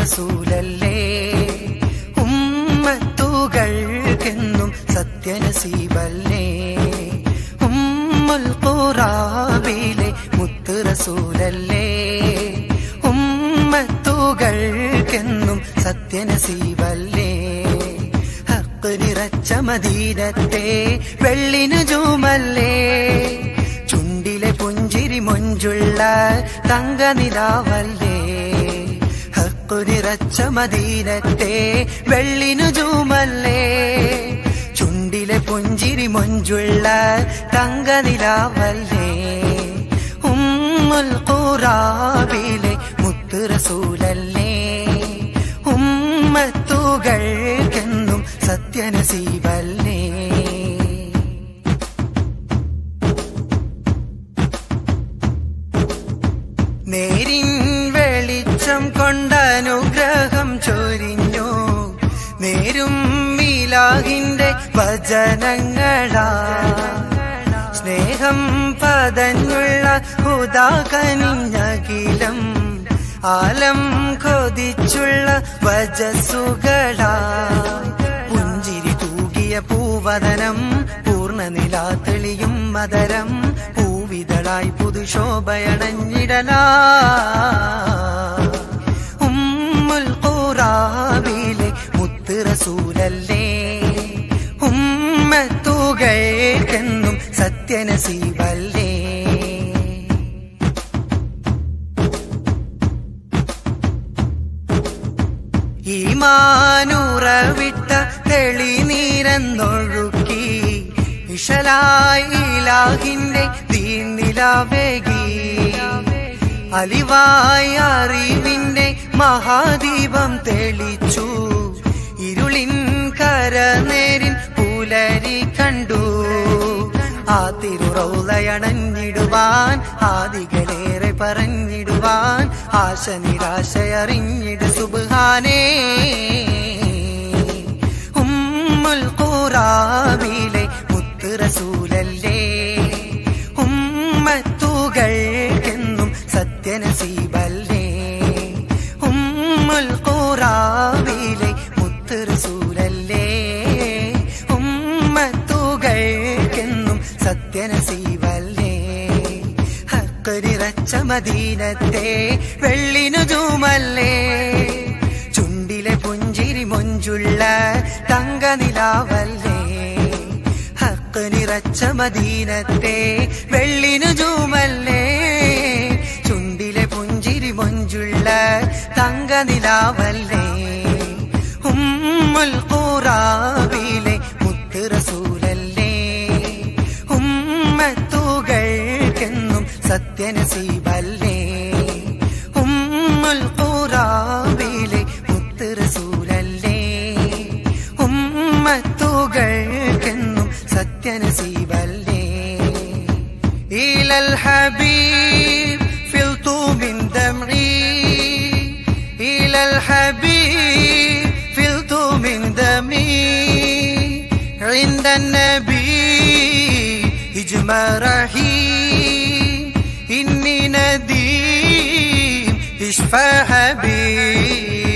റസൂലല്ലേ ഉമ്മത്തുകൾക്കെന്നും സത്യനസീബല്ലേ ഉമ്മുൽ ഖുറാബിലെ മുത്ത് റസൂലല്ലേ ഉമ്മത്തുകൾക്കെന്നും സത്യനസീബല്ലേ ഹക്ക് നിറച്ച മദീനത്തെ വെള്ളിനു ജൂമല്ലേ ചുണ്ടിലെ പുഞ്ചിരി മൊഞ്ചുള്ള തങ്കനിലാവല്ലേ ഹക്കു നിറച്ച മദീനത്തെ വെള്ളിനു ജൂമല്ലേ ചുണ്ടിലെ പുഞ്ചിരി മൊഞ്ചുള്ള തങ്കനിലാവല്ലേ ഉമ്മുൽ ഖുറാബിലെ മുത്ത് റസൂലല്ലേ ഉമ്മത്തുകൾക്കെന്നും സത്യനസീബല്ലേ നേരിൻ വെളിച്ചം കൊണ്ടനുഗ്രഹം ചൊരിഞ്ഞു നേരും മീലാഹിന്റെ വചനങ്ങളാ സ്നേഹം പതഞ്ഞുള്ള ഹുദാകനിഞ്ഞകിലം ആലം കൊതിച്ചുള്ള വജസുകളാ പുഞ്ചിരി തൂകിയ പൂവദനം പൂർണ്ണനിലാ തെളിയും മദരം പൂവിതളായി പുതുശോഭയണഞ്ഞിടലാ ഉമ്മുൽ ഖുറാബിലെ മുത്ത് റസൂലല്ലേ ഉമ്മത്തുകൾക്കെന്നും സത്യനസീബല്ലേ ഈമാനുറവിട്ട തെളിനീരന്നൊഴുക്കി ഇഷലായി ഇലാഹിന്റെ ദീനിലാവേകി അലിവായി അറിവിന്റെ മഹാദീപം തെളിച്ചു ഇരുളിൻ കരനേരിൻ പുലരി കണ്ടു ആ തിരുറൗലയണഞ്ഞിടുവാൻ ആദികളേറെ പറഞ്ഞിടുവാൻ ആശ നിരാശയറിഞ്ഞിട് സുബാനേ ഉമ്മുൽ ഖുറാബിലെ മുത്ത് റസൂലല്ലേ ഉമ്മത്തുകൾക്കെന്നും സത്യനസീബല്ലേ ഉമ്മുൽ ഖുറാബിലെ മുത്ത് റസൂലല്ലേ ഉമ്മത്തുകൾക്കെന്നും സത്യനസീബല്ലേ ഹക്കരിറച്ച മദീനത്തെ വെള്ളിനു ജൂമല്ലേ ചുണ്ടിലെ പുഞ്ചിരി മൊഞ്ചുള്ള തങ്കനിലാവല്ലേ ഹക്ക് നിറച്ച മദീനത്തെ വെള്ളിനു ജൂമല്ലേ ചുണ്ടിലെ പുഞ്ചിരി മൊഞ്ചുള്ള തങ്കനിലാവല്ലേ ഉമ്മുൽ ഖുറാബിലെ മുത്ത് റസൂലല്ലേ ഉമ്മത്തുകൾക്കെന്നും സത്യനസീബല്ലേ ഉമ്മുൽ ഖുറാബിലെ മുത്ത് റസൂലല്ലേ ഉമ്മത്തുകൾക്കെന്നും സത്യനസീബല്ലേ ഇലൽ ഹബീബ് ഫിൽതു മിൻ ദംഇ ഇലൽ ഹബീബ് ഫിൽതു മിൻ ദമി عند النبي اجمرحي إني نديم اشفى حبيب